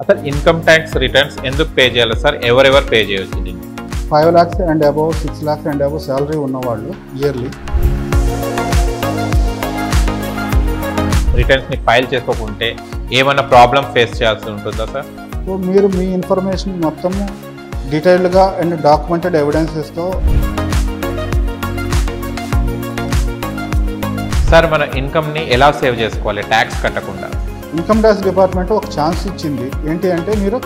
అసలు income tax returns ఎందుకు pay చేయాలి సార్ ఎవరెవరు పే చేయొచ్చు దీన్ని five lakhs and above six lakhs and above salary ఉన్నవాళ్ళు ఇయర్లీ రిటర్న్స్ ని ఫైల్ చేసుకోకుంటే ఏమైనా ప్రాబ్లం ఫేస్ చేయాల్సి ఉంటుందా సార్ సో మీరు మీ ఇన్ఫర్మేషన్ మొత్తము డీటెయిల్డ్గా అండ్ డాక్యుమెంటెడ్ ఎవిడెన్సెస్తో సార్ మన ఇన్కమ్ ని ఎలా సేవ్ చేసుకోవాలి ట్యాక్స్ కట్టకుండా ఇన్కమ్ ట్యాక్స్ డిపార్ట్మెంట్ ఒక ఛాన్స్ ఇచ్చింది ఏంటి అంటే మీరు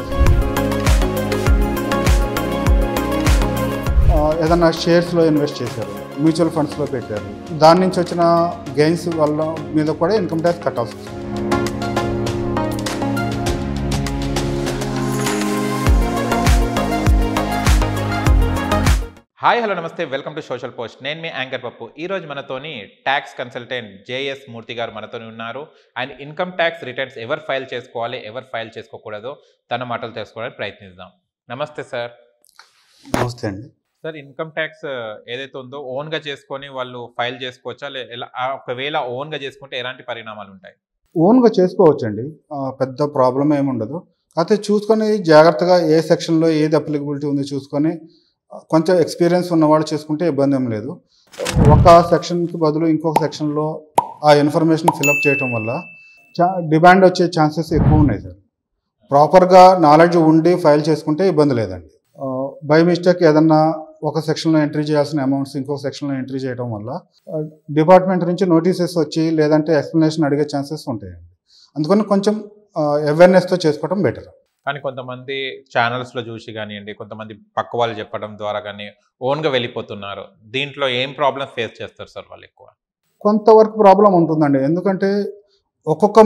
ఆ, ఏదన్నా షేర్స్లో ఇన్వెస్ట్ చేశారు మ్యూచువల్ ఫండ్స్లో పెట్టారు దాని నుంచి వచ్చిన గెయిన్స్ వల్ల మీద కూడా ఇన్కమ్ ట్యాక్స్ కట్టాల్సి వస్తుంది హాయ్ హలో నమస్తే వెల్కమ్ టు సోషల్ పోస్ట్ నేను మీ యాంకర్ పప్పు ఈ రోజు మనతోని ట్యాక్స్ కన్సల్టెంట్ జేఎస్ మూర్తి గారు మనతోని ఉన్నారు అండ్ ఇన్కమ్ ట్యాక్స్ రిటర్న్స్ ఎవరు ఫైల్ చేసుకోవాలి ఎవరు ఫైల్ చేసుకోకూడదో తన మాటలు తెలుసుకోవడానికి ప్రయత్నిద్దాం నమస్తే సార్ నమస్తే అండి సార్ ఇన్కమ్ ట్యాక్స్ ఏదైతే ఉందో ఓన్గా చేసుకొని వాళ్ళు ఫైల్ చేసుకోవచ్చా లే ఎలా ఆ ఒకవేళ ఓన్గా చేసుకుంటే ఎలాంటి పరిణామాలు ఉంటాయి ఓన్గా చేసుకోవచ్చండి ఆ, పెద్ద ప్రాబ్లం ఏమి ఉండదు అయితే చూసుకొని జాగ్రత్తగా ఏ సెక్షన్లో ఏది అప్లికబిలిటీ ఉందో చూసుకొని ఆ, కొంచెం ఎక్స్పీరియన్స్ ఉన్నవాళ్ళు చేసుకుంటే ఇబ్బంది ఏం లేదు ఒక సెక్షన్కి బదులు ఇంకొక సెక్షన్లో ఆ ఇన్ఫర్మేషన్ ఫిలప్ చేయటం వల్ల చా డిమాండ్ వచ్చే ఛాన్సెస్ ఎక్కువ ఉన్నాయి సార్ ప్రాపర్గా నాలెడ్జ్ ఉండి ఫైల్ చేసుకుంటే ఇబ్బంది లేదండి బై మిస్టేక్ ఏదన్నా ఒక సెక్షన్లో ఎంట్రీ చేయాల్సిన అమౌంట్స్ ఇంకొక సెక్షన్లో ఎంట్రీ చేయడం వల్ల డిపార్ట్మెంట్ నుంచి నోటీసెస్ వచ్చి లేదంటే ఎక్స్ప్లెనేషన్ అడిగే ఛాన్సెస్ ఉంటాయండి అందుకని కొంచెం అవేర్నెస్తో చేసుకోవడం బెటర్ కానీ కొంతమంది ఛానల్స్ లో చూసి కానివ్వండి కొంతమంది పక్క వాళ్ళు చెప్పడం ద్వారా కానీ ఓన్ గా వెళ్ళిపోతున్నారు దీంట్లో ఏం ప్రాబ్లం ఫేస్ చేస్తారు సార్ వాళ్ళు ఎక్కువ కొంతవరకు ప్రాబ్లం ఉంటుందండి ఎందుకంటే ఒక్కొక్క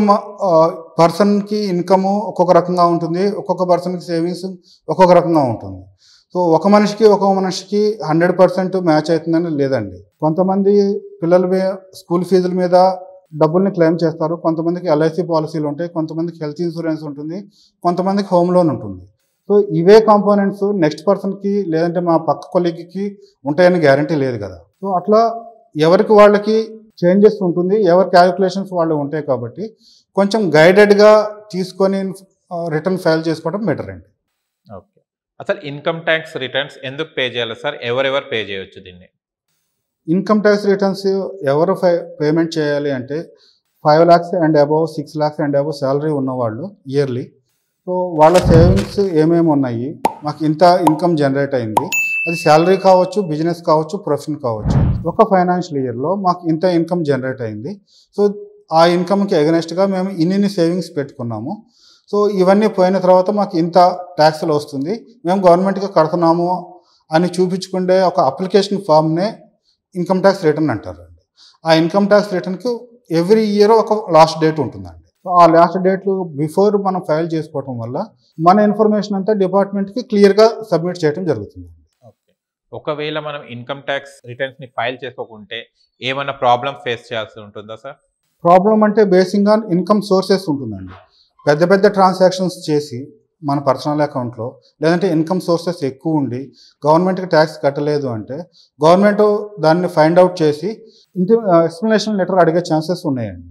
పర్సన్కి ఇన్కము ఒక్కొక్క రకంగా ఉంటుంది ఒక్కొక్క పర్సన్కి సేవింగ్స్ ఒక్కొక్క రకంగా ఉంటుంది సో ఒక మనిషికి ఒక్కొక్క మనిషికి హండ్రెడ్ పర్సెంట్ మ్యాచ్ అవుతుందని లేదండి కొంతమంది పిల్లల మీద స్కూల్ ఫీజుల మీద డబ్బుల్ని క్లెయిమ్ చేస్తారు కొంతమందికి ఎల్ఐసి పాలసీలు ఉంటాయి కొంతమందికి హెల్త్ ఇన్సూరెన్స్ ఉంటుంది కొంతమందికి హోమ్ లోన్ ఉంటుంది సో ఇవే కాంపోనెంట్స్ నెక్స్ట్ పర్సన్కి లేదంటే మా పక్క కొలీగ్కి ఉంటాయని గ్యారంటీ లేదు కదా సో అట్లా ఎవరికి వాళ్ళకి చేంజెస్ ఉంటుంది ఎవరి క్యాలిక్యులేషన్స్ వాళ్ళు ఉంటాయి కాబట్టి కొంచెం గైడెడ్గా తీసుకొని రిటర్న్ ఫైల్ చేసుకోవడం బెటర్ అండి ఓకే అసలు ఇన్కమ్ ట్యాక్స్ రిటర్న్స్ ఎందుకు పే చేయాలి సార్ ఎవరెవరు పే చేయొచ్చు దీన్ని ఇన్కమ్ ట్యాక్స్ రిటర్న్స్ ఎవరు ఫై పేమెంట్ చేయాలి అంటే five lakhs and above six lakhs and above salary ఉన్నవాళ్ళు ఇయర్లీ సో వాళ్ళ సేవింగ్స్ ఏమేమి ఉన్నాయి మాకు ఇంత ఇన్కమ్ జనరేట్ అయింది అది శాలరీ కావచ్చు బిజినెస్ కావచ్చు ప్రొఫెషన్ కావచ్చు ఒక ఫైనాన్షియల్ ఇయర్లో మాకు ఇంత ఇన్కమ్ జనరేట్ అయింది సో ఆ ఇన్కమ్కి ఎగనెస్ట్గా మేము ఇన్ని సేవింగ్స్ పెట్టుకున్నాము సో ఇవన్నీ పోయిన తర్వాత మాకు ఇంత ట్యాక్స్లు వస్తుంది మేము గవర్నమెంట్కి కడుతున్నాము అని చూపించుకుంటే ఒక అప్లికేషన్ ఫామ్నే ఇన్కమ్ ట్యాక్స్ రిటర్న్ అంటారు ఆ ఇన్కమ్ ట్యాక్స్ రిటర్న్కి ఎవ్రీ ఇయర్ ఒక లాస్ట్ డేట్ ఉంటుందండి సో ఆ లాస్ట్ డేట్లు బిఫోర్ మనం ఫైల్ చేసుకోవటం వల్ల మన ఇన్ఫర్మేషన్ అంతా డిపార్ట్మెంట్కి క్లియర్గా సబ్మిట్ చేయడం జరుగుతుంది ఓకే ఒకవేళ మనం ఇన్కమ్ ట్యాక్స్ రిటర్న్స్ ని ఫైల్ చేసుకోకుంటే ఏమైనా ప్రాబ్లం ఫేస్ చేయాల్సి ఉంటుందా సార్ ప్రాబ్లం అంటే బేసిక్గా ఇన్కమ్ సోర్సెస్ ఉంటుందండి పెద్ద పెద్ద ట్రాన్సాక్షన్స్ చేసి మన పర్సనల్ అకౌంట్లో లేదంటే ఇన్కమ్ సోర్సెస్ ఎక్కువ ఉండి గవర్నమెంట్కి ట్యాక్స్ కట్టలేదు అంటే గవర్నమెంట్ దాన్ని ఫైండ్ అవుట్ చేసి ఇంత ఎక్స్ప్లెనేషన్ లెటర్ అడిగే ఛాన్సెస్ ఉన్నాయండి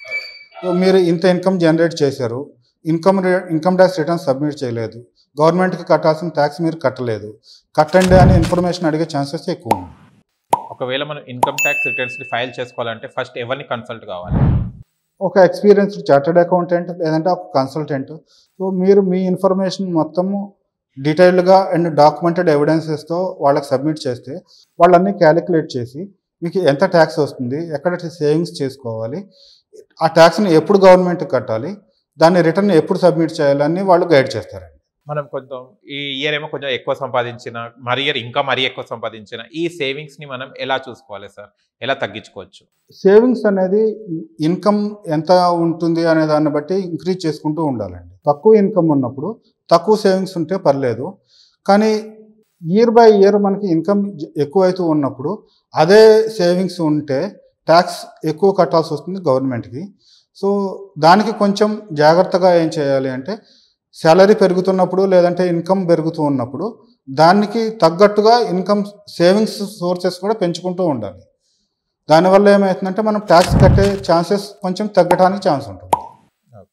సో మీరు ఇంత ఇన్కమ్ జనరేట్ చేశారు income income tax return submit చేయలేదు గవర్నమెంట్కి కట్టాల్సిన ట్యాక్స్ మీరు కట్టలేదు కట్టండి అని ఇన్ఫర్మేషన్ అడిగే ఛాన్సెస్ ఎక్కువ ఉంది ఒకవేళ మనం ఇన్కమ్ ట్యాక్స్ రిటర్న్స్ ని ఫైల్ చేసుకోవాలంటే ఫస్ట్ ఎవరిని కన్సల్ట్ కావాలి ఒక ఎక్స్పీరియన్స్డ్ చార్టెడ్ అకౌంటెంట్ లేదంటే ఒక కన్సల్టెంట్ సో మీరు మీ ఇన్ఫర్మేషన్ మొత్తము డీటెయిల్డ్గా అండ్ డాక్యుమెంటెడ్ ఎవిడెన్సెస్తో వాళ్ళకి సబ్మిట్ చేస్తే వాళ్ళన్నీ క్యాలిక్యులేట్ చేసి మీకు ఎంత ట్యాక్స్ వస్తుంది ఎక్కడ సేవింగ్స్ చేసుకోవాలి ఆ ట్యాక్స్ని ఎప్పుడు గవర్నమెంట్ కట్టాలి దాన్ని రిటర్న్ ఎప్పుడు సబ్మిట్ చేయాలని వాళ్ళు గైడ్ చేస్తారండి మనం కొంచెం ఈ ఇయర్ ఏమో కొంచెం ఎక్కువ సంపాదించిన మరి ఇయర్ ఇంకా మరీ ఎక్కువ సంపాదించిన ఈ సేవింగ్స్ ని మనం ఎలా చూసుకోవాలి సార్ ఎలా తగ్గించుకోవచ్చు సేవింగ్స్ అనేది ఇన్కమ్ ఎంత ఉంటుంది అనే దాన్ని బట్టి ఇంక్రీజ్ చేసుకుంటూ ఉండాలండి తక్కువ ఇన్కమ్ ఉన్నప్పుడు తక్కువ సేవింగ్స్ ఉంటే పర్లేదు కానీ ఇయర్ బై ఇయర్ మనకి ఇన్కమ్ ఎక్కువైతూ ఉన్నప్పుడు అదే సేవింగ్స్ ఉంటే ట్యాక్స్ ఎక్కువ కట్టాల్సి వస్తుంది గవర్నమెంట్కి సో దానికి కొంచెం జాగ్రత్తగా ఏం చేయాలి అంటే శాలరీ పెరుగుతున్నప్పుడు లేదంటే ఇన్కమ్ పెరుగుతూ ఉన్నప్పుడు దానికి తగ్గట్టుగా ఇన్కమ్ సేవింగ్స్ సోర్సెస్ కూడా పెంచుకుంటూ ఉండాలి దానివల్ల ఏమవుతుందంటే మనం ట్యాక్స్ కట్టే ఛాన్సెస్ కొంచెం తగ్గడానికి ఛాన్స్ ఉంటుంది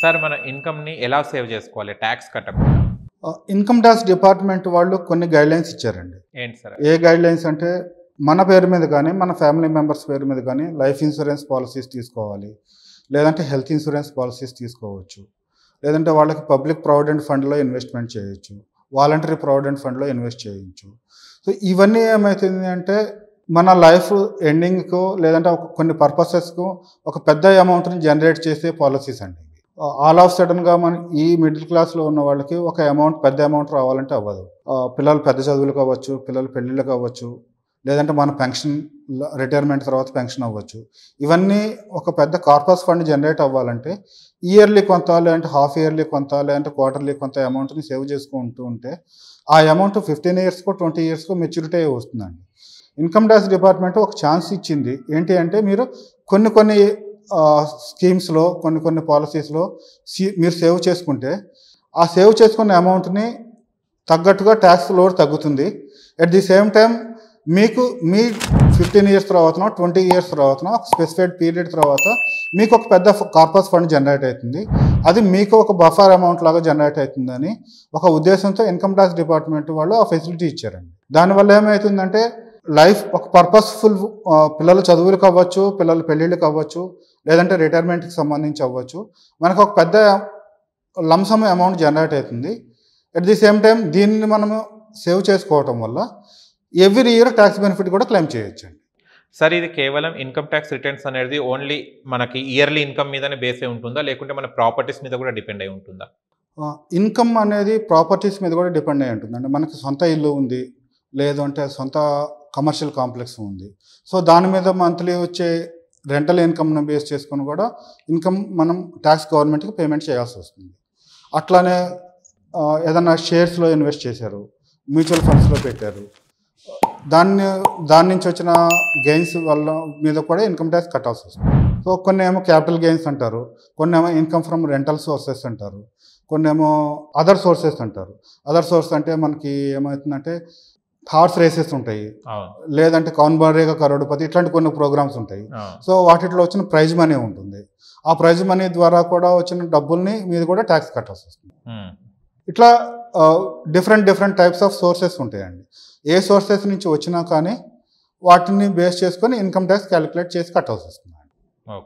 సార్ మన ఇన్కమ్ని ఎలా సేవ్ చేసుకోవాలి ట్యాక్స్ కట్టకుండా ఇన్కమ్ ట్యాక్స్ డిపార్ట్మెంట్ వాళ్ళు కొన్ని గైడ్లైన్స్ ఇచ్చారండి ఏంటి సార్ ఏ గైడ్లైన్స్ అంటే మన పేరు మీద కానీ మన ఫ్యామిలీ మెంబర్స్ పేరు మీద కానీ లైఫ్ ఇన్సూరెన్స్ పాలసీస్ తీసుకోవాలి లేదంటే హెల్త్ ఇన్సూరెన్స్ పాలసీస్ తీసుకోవచ్చు లేదంటే వాళ్ళకి పబ్లిక్ ప్రావిడెంట్ ఫండ్లో ఇన్వెస్ట్మెంట్ చేయొచ్చు వాలంటరీ ప్రావిడెంట్ ఫండ్లో ఇన్వెస్ట్ చేయొచ్చు సో ఇవన్నీ ఏమవుతుంది అంటే మన లైఫ్ ఎండింగ్కు లేదంటే ఒక కొన్ని పర్పసెస్కు ఒక పెద్ద అమౌంట్ని జనరేట్ చేసే పాలసీస్ అండి ఆల్ ఆఫ్ సడన్గా మన ఈ మిడిల్ క్లాస్లో ఉన్న వాళ్ళకి ఒక అమౌంట్ పెద్ద అమౌంట్ రావాలంటే అవ్వదు ఆ, పిల్లలు పెద్ద చదువులకు అవ్వచ్చు పిల్లలు పెళ్ళిళ్ళకి అవ్వచ్చు లేదంటే మన పెన్షన్ రిటైర్మెంట్ తర్వాత పెన్షన్ అవ్వచ్చు ఇవన్నీ ఒక పెద్ద కార్పస్ ఫండ్ జనరేట్ అవ్వాలంటే ఇయర్లీ కొంత లేదంటే హాఫ్ ఇయర్లీ కొంత లేదంటే క్వార్టర్లీ కొంత అమౌంట్ని సేవ్ చేసుకుంటూ ఉంటే ఆ అమౌంట్ ఫిఫ్టీన్ ఇయర్స్కో ట్వంటీ ఇయర్స్కో మెచ్యూరిటీ అయి వస్తుందండి ఇన్కమ్ ట్యాక్స్ డిపార్ట్మెంట్ ఒక ఛాన్స్ ఇచ్చింది ఏంటి అంటే మీరు కొన్ని కొన్ని స్కీమ్స్లో కొన్ని కొన్ని పాలసీస్లో మీరు సేవ్ చేసుకుంటే ఆ సేవ్ చేసుకున్న అమౌంట్ని తగ్గట్టుగా ట్యాక్స్ లోడ్ తగ్గుతుంది అట్ ది సేమ్ టైం మీకు మీ ఫిఫ్టీన్ ఇయర్స్ తర్వాత ట్వంటీ ఇయర్స్ తర్వాత ఒక స్పెసిఫైడ్ పీరియడ్ తర్వాత మీకు ఒక పెద్ద కార్పస్ ఫండ్ జనరేట్ అవుతుంది అది మీకు ఒక బఫర్ అమౌంట్ లాగా జనరేట్ అవుతుందని ఒక ఉద్దేశంతో ఇన్కమ్ ట్యాక్స్ డిపార్ట్మెంట్ వాళ్ళు ఆ ఫెసిలిటీ ఇచ్చారండి దానివల్ల ఏమవుతుందంటే లైఫ్ ఒక పర్పస్ఫుల్ పిల్లల చదువులకు అవ్వచ్చు పిల్లల పెళ్ళిళ్ళకి అవ్వచ్చు లేదంటే రిటైర్మెంట్కి సంబంధించి అవ్వచ్చు మనకు ఒక పెద్ద లంసమ్ అమౌంట్ జనరేట్ అవుతుంది అట్ ది సేమ్ టైం దీన్ని మనము సేవ్ చేసుకోవటం వల్ల ఎవ్రీ ఇయర్ ట్యాక్స్ బెనిఫిట్ కూడా క్లెయిమ్ చేయొచ్చండి సార్ ఇది కేవలం ఇన్కమ్ ట్యాక్స్ రిటర్న్స్ అనేది ఓన్లీ మనకి ఇయర్లీ ఇన్కమ్ మీదనే బేస్ అయి ఉంటుందా లేకుంటే మన ప్రాపర్టీస్ మీద కూడా డిపెండ్ అయి ఉంటుందా ఇన్కమ్ అనేది ప్రాపర్టీస్ మీద కూడా డిపెండ్ అయి ఉంటుంది అంటే మనకి సొంత ఇల్లు ఉంది లేదు అంటే సొంత కమర్షియల్ కాంప్లెక్స్ ఉంది సో దాని మీద మంత్లీ వచ్చే రెంటల్ ఇన్కమ్ను బేస్ చేసుకొని కూడా ఇన్కమ్ మనం ట్యాక్స్ గవర్నమెంట్కి పేమెంట్ చేయాల్సి వస్తుంది అట్లానే ఆ, ఏదన్నా షేర్స్లో ఇన్వెస్ట్ చేశారు మ్యూచువల్ ఫండ్స్లో పెట్టారు దాన్ని దాని నుంచి వచ్చిన గెయిన్స్ వల్ల మీద కూడా ఇన్కమ్ ట్యాక్స్ కట్టాల్సి వస్తుంది సో కొన్ని ఏమో క్యాపిటల్ గెయిన్స్ అంటారు కొన్ని ఏమో ఇన్కమ్ ఫ్రమ్ రెంటల్ సోర్సెస్ అంటారు కొన్ని ఏమో అదర్ సోర్సెస్ అంటారు అదర్ సోర్స్ అంటే మనకి ఏమవుతుందంటే హార్స్ రేసెస్ ఉంటాయి అవును లేదంటే కౌన్బరేగా కరోడుపతి ఇట్లాంటి కొన్ని ప్రోగ్రామ్స్ ఉంటాయి అవును. సో వాటిలో వచ్చిన ప్రైజ్ మనీ ఉంటుంది ఆ ప్రైజ్ మనీ ద్వారా కూడా వచ్చిన డబ్బుల్ని మీద కూడా ట్యాక్స్ కట్టాల్సి వస్తుంది ఉమ్. ఇట్లా different different types of sources ఉంటాయండి ఏ సోర్సెస్ నుంచి వచ్చినా కానీ వాటిని బేస్ చేసుకొని ఇన్కమ్ ట్యాక్స్ క్యాలిక్యులేట్ చేసి కట్టాల్సి వస్తుంది ఓకే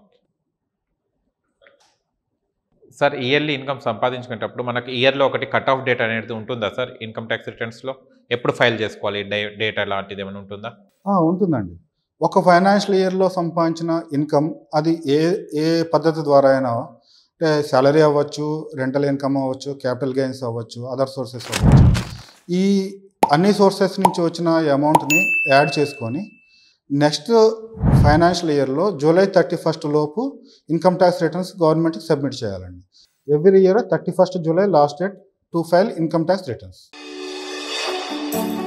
సార్ ఇయర్లీ ఇన్కమ్ సంపాదించుకునేటప్పుడు మనకి ఇయర్లో ఒకటి కట్ ఆఫ్ డేట్ అనేది ఉంటుందా సార్ ఇన్కమ్ ట్యాక్స్ రిటర్న్స్లో ఎప్పుడు ఫైల్ చేసుకోవాలి డే డేటా లాంటిది ఏమైనా ఉంటుందా ఆ, ఉంటుందండి ఒక ఫైనాన్షియల్ ఇయర్లో సంపాదించిన ఇన్కమ్ అది ఏ ఏ పద్ధతి ద్వారా అయినా అంటే సాలరీ అవ్వచ్చు రెంటల్ ఇన్కమ్ అవ్వచ్చు క్యాపిటల్ గెయిన్స్ అవ్వచ్చు అదర్ సోర్సెస్ అవ్వచ్చు ఈ అన్ని సోర్సెస్ నుంచి వచ్చిన అమౌంట్ని యాడ్ చేసుకొని నెక్స్ట్ ఫైనాన్షియల్ ఇయర్లో జూలై థర్టీ ఫస్ట్ లోపు ఇన్కమ్ ట్యాక్స్ రిటర్న్స్ గవర్నమెంట్కి సబ్మిట్ చేయాలండి every year thirty first July last date to file income tax returns